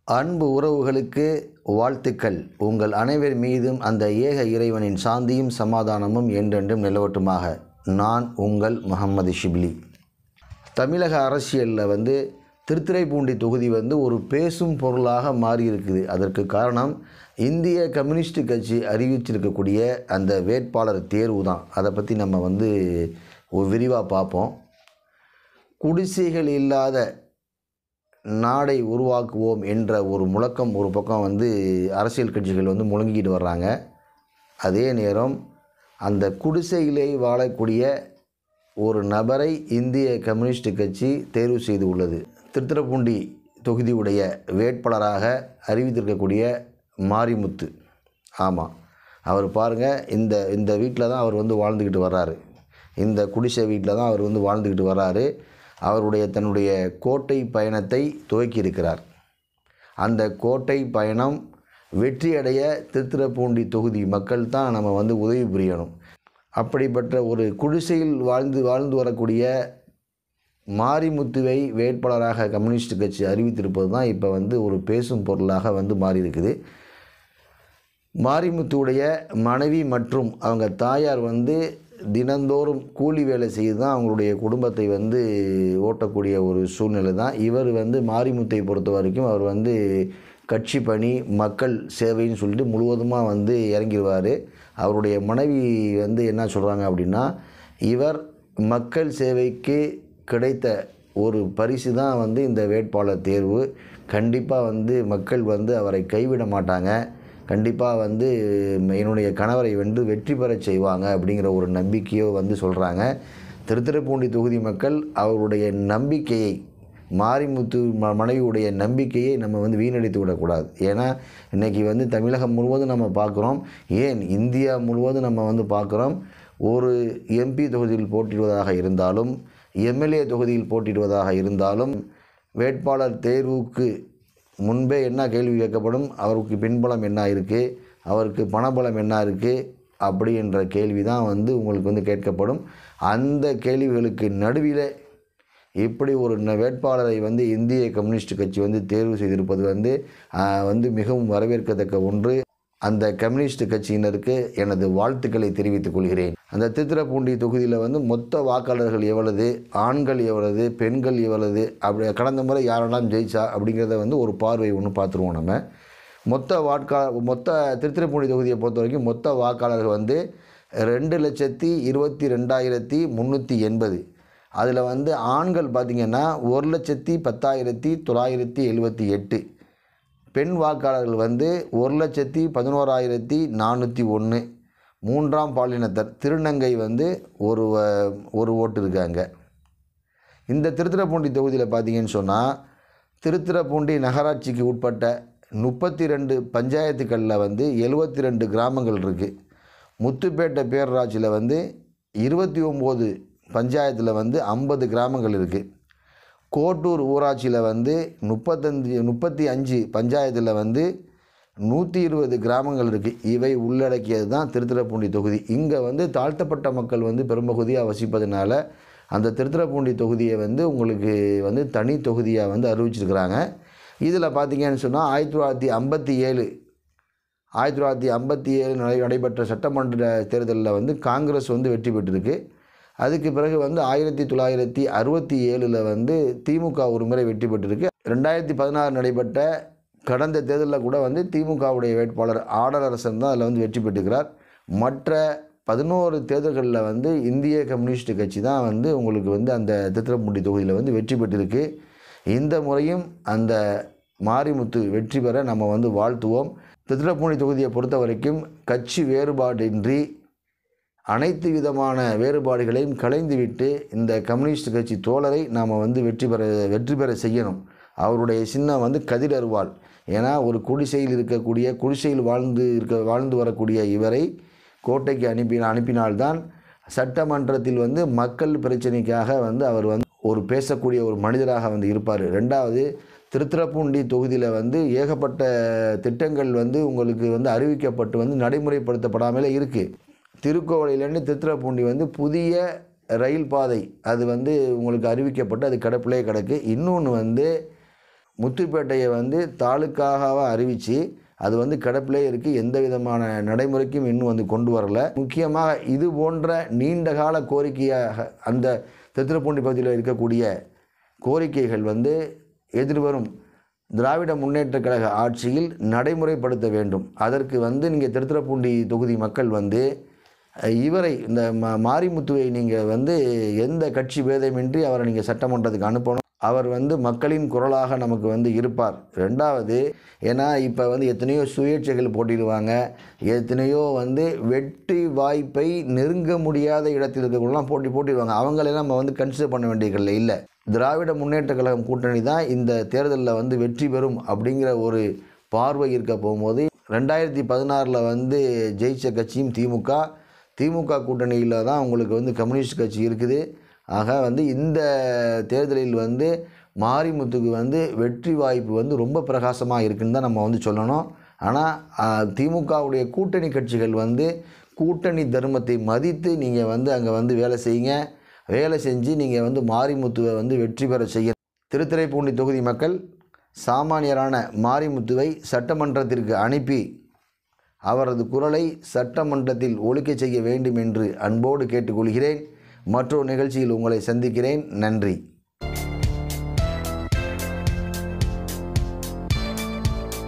அன்பு உறவுகளுக்கு வாழ்த்துக்கள் உங்கள் அனைவர் மீதும் அந்த ஏக இறைவனின் சாந்தியும் சமாதானமும் என்றென்றும் நிலவட்டுமாக நான் உங்கள் முகமது ஷிப்லி தமிழக அரசியலில் வந்து திருத்துறைப்பூண்டி தொகுதி வந்து ஒரு பேசும் பொருளாக மாறி இருக்குது அதற்கு காரணம் இந்திய கம்யூனிஸ்ட் கட்சி அறிவிச்சிருக்கக்கூடிய அந்த வேட்பாளர் தேர்வு தான் அதை பற்றி நம்ம வந்து ஒரு விரிவாக பார்ப்போம் குடிசைகள் இல்லாத நாடை உருவாக்குவோம் என்ற ஒரு முழக்கம் ஒரு பக்கம் வந்து அரசியல் கட்சிகள் வந்து முழங்கிட்டு வர்றாங்க அதே நேரம் அந்த குடிசையிலே வாழக்கூடிய ஒரு நபரை இந்திய கம்யூனிஸ்ட் கட்சி தேர்வு செய்து உள்ளது திருத்துறைப்பூண்டி தொகுதியுடைய வேட்பாளராக அறிவித்திருக்கக்கூடிய மாரிமுத்து ஆமாம் அவர் பாருங்கள் இந்த இந்த வீட்டில் தான் அவர் வந்து வாழ்ந்துக்கிட்டு வர்றாரு இந்த குடிசை வீட்டில் தான் அவர் வந்து வாழ்ந்துக்கிட்டு வர்றாரு அவருடைய தன்னுடைய கோட்டை பயணத்தை துவக்கி இருக்கிறார் அந்த கோட்டை பயணம் வெற்றியடைய திருத்துறைப்பூண்டி தொகுதி மக்கள் தான் நம்ம வந்து உதவி புரியணும் அப்படிப்பட்ட ஒரு குடிசையில் வாழ்ந்து வாழ்ந்து வரக்கூடிய மாரிமுத்துவை வேட்பாளராக கம்யூனிஸ்ட் கட்சி அறிவித்திருப்பது தான் இப்போ வந்து ஒரு பேசும் பொருளாக வந்து மாறி இருக்குது மாரிமுத்துவுடைய மனைவி மற்றும் அவங்க தாயார் வந்து தினந்தோறும் கூலி வேலை செய்து தான் அவங்களுடைய குடும்பத்தை வந்து ஓட்டக்கூடிய ஒரு சூழ்நிலை தான் இவர் வந்து மாரிமுத்தை பொறுத்த வரைக்கும் அவர் வந்து கட்சி பணி மக்கள் சேவைன்னு சொல்லிட்டு முழுவதுமாக வந்து இறங்கிடுவார் அவருடைய மனைவி வந்து என்ன சொல்கிறாங்க அப்படின்னா இவர் மக்கள் சேவைக்கு கிடைத்த ஒரு பரிசு தான் வந்து இந்த வேட்பாளர் தேர்வு கண்டிப்பாக வந்து மக்கள் வந்து அவரை கைவிட மாட்டாங்க கண்டிப்பாக வந்து என்னுடைய கணவரை வென்று வெற்றி பெறச் செய்வாங்க அப்படிங்கிற ஒரு நம்பிக்கையோ வந்து சொல்கிறாங்க திருத்துறைப்பூண்டி தொகுதி மக்கள் அவருடைய நம்பிக்கையை மாரிமுத்து ம மனைவியுடைய நம்பிக்கையை நம்ம வந்து வீணடித்து விடக்கூடாது ஏன்னா இன்றைக்கி வந்து தமிழகம் முழுவதும் நம்ம பார்க்குறோம் ஏன் இந்தியா முழுவதும் நம்ம வந்து பார்க்குறோம் ஒரு எம்பி தொகுதியில் போட்டியிடுவதாக இருந்தாலும் எம்எல்ஏ தொகுதியில் போட்டியிடுவதாக இருந்தாலும் வேட்பாளர் தேர்வுக்கு முன்பே என்ன கேள்வி கேட்கப்படும் அவருக்கு பின்பலம் என்ன இருக்குது அவருக்கு பணபலம் என்ன இருக்குது அப்படி என்ற கேள்வி தான் வந்து உங்களுக்கு வந்து கேட்கப்படும் அந்த கேள்விகளுக்கு நடுவில் இப்படி ஒரு ந- வேட்பாளரை வந்து இந்திய கம்யூனிஸ்ட் கட்சி வந்து தேர்வு செய்திருப்பது வந்து ஆஹ், வந்து மிகவும் வரவேற்கத்தக்க ஒன்று அந்த கம்யூனிஸ்ட் கட்சியினருக்கு எனது வாழ்த்துக்களை தெரிவித்துக் கொள்கிறேன் அந்த திருத்துறைப்பூண்டி தொகுதியில் வந்து மொத்த வாக்காளர்கள் எவ்வளவு ஆண்கள் எவ்வளவு பெண்கள் எவ்வளவு அப்படி கடந்த முறை யாரெல்லாம் ஜெயிச்சா அப்படிங்கிறத வந்து ஒரு பார்வை ஒன்று பார்த்துருவோம் நம்ம மொத்த வாட்கா மொத்த திருத்துறைப்பூண்டி தொகுதியை பொறுத்த வரைக்கும் மொத்த வாக்காளர்கள் வந்து ரெண்டு லட்சத்தி இருபத்தி ரெண்டாயிரத்தி முந்நூற்றி எண்பது அதில் வந்து ஆண்கள் பார்த்திங்கன்னா ஒரு லட்சத்தி பத்தாயிரத்தி தொள்ளாயிரத்தி எழுபத்தி எட்டு பெண் வாக்காளர்கள் வந்து ஒரு லட்சத்தி பதினோராயிரத்தி நானூற்றி ஒன்று மூன்றாம் பாலினத்தர் திருநங்கை வந்து ஒரு வ- ஒரு ஓட்டு இருக்காங்க இந்த திருத்துறைப்பூண்டி தொகுதியில் பார்த்தீங்கன்னு சொன்னால் திருத்துறைப்பூண்டி நகராட்சிக்கு உட்பட்ட முப்பத்தி ரெண்டு பஞ்சாயத்துக்களில் வந்து எழுபத்தி ரெண்டு கிராமங்கள் இருக்குது முத்துப்பேட்டை பேரூராட்சியில் வந்து இருபத்தி ஒம்பது பஞ்சாயத்தில் வந்து ஐம்பது கிராமங்கள் இருக்குது கோட்டூர் ஊராட்சியில் வந்து முப்பத்தஞ்சு முப்பத்தி அஞ்சு பஞ்சாயத்தில் வந்து நூற்றி இருபது கிராமங்கள் இருக்குது இவை உள்ளடக்கியது தான் திருத்துறைப்பூண்டி தொகுதி இங்கே வந்து தாழ்த்தப்பட்ட மக்கள் வந்து பெரும்பகுதியாக வசிப்பதனால அந்த திருத்துறைப்பூண்டி தொகுதியை வந்து உங்களுக்கு வந்து தனி தொகுதியாக வந்து அறிவிச்சிருக்கிறாங்க இதில் பார்த்தீங்கன்னு சொன்னால் ஆயிரத்தி தொள்ளாயிரத்தி ஐம்பத்தி ஏழு ஆயிரத்தி தொள்ளாயிரத்தி ஐம்பத்தி ஏழு நடை நடைபெற்ற சட்டமன்ற தேர்தலில் வந்து காங்கிரஸ் வந்து வெற்றி பெற்றிருக்கு அதுக்கு பிறகு வந்து ஆயிரத்தி தொள்ளாயிரத்தி அறுபத்தி ஏழில் வந்து திமுக ஒரு முறை வெற்றி பெற்றிருக்கு ரெண்டாயிரத்தி பதினாறு நடைபெற்ற கடந்த தேர்தலில் கூட வந்து திமுகவுடைய வேட்பாளர் ஆடலரசன் தான் அதில் வந்து வெற்றி பெற்றுக்கிறார் மற்ற பதினோரு தேர்தல்களில் வந்து இந்திய கம்யூனிஸ்ட் கட்சி தான் வந்து உங்களுக்கு வந்து அந்த திருத்துறைப்பூண்டி தொகுதியில் வந்து வெற்றி பெற்றிருக்கு இந்த முறையும் அந்த மாரிமுத்து வெற்றி பெற நம்ம வந்து வாழ்த்துவோம் திருத்துறைப்பூண்டி தொகுதியை பொறுத்த வரைக்கும் கட்சி வேறுபாடின்றி அனைத்து விதமான வேறுபாடுகளையும் களைந்துவிட்டு இந்த கம்யூனிஸ்ட் கட்சி தோழரை நாம் வந்து வெற்றி பெற வெற்றி பெற செய்யணும் அவருடைய சின்னம் வந்து கதிர் அருவாள் ஏன்னா ஒரு குடிசையில் இருக்கக்கூடிய குடிசையில் வாழ்ந்து இருக்க வாழ்ந்து வரக்கூடிய இவரை கோட்டைக்கு அனுப்பி அனுப்பினால்தான் சட்டமன்றத்தில் வந்து மக்கள் பிரச்சனைக்காக வந்து அவர் வந்து ஒரு பேசக்கூடிய ஒரு மனிதராக வந்து இருப்பார் ரெண்டாவது திருத்துறைப்பூண்டி தொகுதியில் வந்து ஏகப்பட்ட திட்டங்கள் வந்து உங்களுக்கு வந்து அறிவிக்கப்பட்டு வந்து நடைமுறைப்படுத்தப்படாமலே இருக்குது திருக்கோவிலேருந்து திருத்துறைப்பூண்டி வந்து புதிய ரயில் பாதை அது வந்து உங்களுக்கு அறிவிக்கப்பட்டு அது கிடப்பிலே கிடக்கு இன்னொன்று வந்து முத்துப்பேட்டையை வந்து தாலுக்காக அறிவித்து அது வந்து கிடப்பிலே இருக்குது எந்த விதமான நடைமுறைக்கும் இன்னும் வந்து கொண்டு வரல முக்கியமாக இது போன்ற நீண்ட கால கோரிக்கையாக அந்த திருத்துறைப்பூண்டி பகுதியில் இருக்கக்கூடிய கோரிக்கைகள் வந்து எதிர்வரும் திராவிட முன்னேற்றக் கழக ஆட்சியில் நடைமுறைப்படுத்த வேண்டும் அதற்கு வந்து நீங்கள் திருத்துறைப்பூண்டி தொகுதி மக்கள் வந்து அஹ், இவரை இந்த ம மாரிமுத்துவை நீங்கள் வந்து எந்த கட்சி பேதமின்றி அவரை நீங்கள் சட்டமன்றத்துக்கு அனுப்பணும் அவர் வந்து மக்களின் குரலாக நமக்கு வந்து இருப்பார் ரெண்டாவது ஏன்னா இப்போ வந்து எத்தனையோ சுயேட்சைகள் போட்டிடுவாங்க எத்தனையோ வந்து வெற்றி வாய்ப்பை நெருங்க முடியாத இடத்தில் இருக்கவங்களாம் போட்டி போட்டிடுவாங்க அவங்களெல்லாம் நம்ம வந்து கன்சிடர் பண்ண வேண்டியதில்லை இல்லை திராவிட முன்னேற்ற கழகம் கூட்டணி தான் இந்த தேர்தலில் வந்து வெற்றி பெறும் அப்படிங்கிற ஒரு பார்வை இருக்க போகும்போது ரெண்டாயிரத்தி பதினாறில் வந்து ஜெயிச்ச கட்சியும் திமுக திமுக கூட்டணியில் தான் உங்களுக்கு வந்து கம்யூனிஸ்ட் கட்சி இருக்குது ஆக வந்து இந்த தேர்தலில் வந்து மாரிமுத்துக்கு வந்து வெற்றி வாய்ப்பு வந்து ரொம்ப பிரகாசமாக இருக்குன்னு தான் நம்ம வந்து சொல்லணும் ஆனால் திமுகவுடைய கூட்டணி கட்சிகள் வந்து கூட்டணி தர்மத்தை மதித்து நீங்கள் வந்து அங்கே வந்து வேலை செய்யுங்க வேலை செஞ்சு நீங்கள் வந்து மாரிமுத்துவை வந்து வெற்றி பெற செய்ய திருத்துறைப்பூண்டி தொகுதி மக்கள் சாமானியரான மாரிமுத்துவை சட்டமன்றத்திற்கு அனுப்பி அவரது குரலை சட்டமன்றத்தில் ஒழிக்கச் செய்ய வேண்டும் என்று அன்போடு கேட்டுக்கொள்கிறேன் மற்றொரு நிகழ்ச்சியில் உங்களை சந்திக்கிறேன் நன்றி